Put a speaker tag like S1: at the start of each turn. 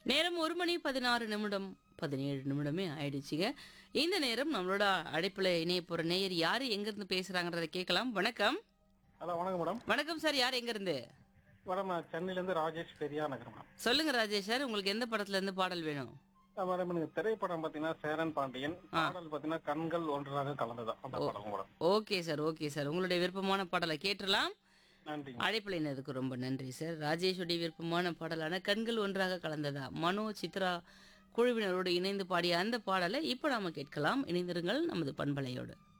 S1: நேரம் ஒரு மணி பதினாறு நிமிடம் பதினேழு நிமிடமே ஆயிடுச்சுங்க இந்த நேரம் நம்மளோட அழைப்புல இணைய போற நேயர் யாரு எங்க இருந்து பேசுறாங்கன்றத கேட்கலாம் வணக்கம்
S2: ஹலோ வணக்கம் மேடம்
S1: வணக்கம் சார் யார் எங்க இருந்து
S2: மேடம் நான் சென்னையிலேருந்து ராஜேஷ் பெரியா நகர் மேடம்
S1: சொல்லுங்க ராஜேஷ் சார் உங்களுக்கு எந்த படத்துல இருந்து பாடல் வேணும்
S2: ஆ, மேடம் எனக்கு திரைப்படம் பார்த்தீங்கன்னா சேரன் பாண்டியன் பாடல் பார்த்தீங்கன்னா கண்கள் ஒன்றாக கலந்ததா அந்த படம் madam
S1: okay sir okay sir உங்களுடைய விருப்பமான பாடலை கேட்டுடலாம்
S2: நன்றி
S1: அழைப்புல இணையதுக்கு ரொம்ப நன்றி சார் ராஜேஷுடைய விருப்பமான பாடலான கண்கள் ஒன்றாக கலந்ததா மனோ சித்ரா குழுவினரோடு இணைந்து பாடிய அந்த பாடலை இப்போ நாம கேட்கலாம் இணைந்திருங்கள் நமது பண்பலையோடு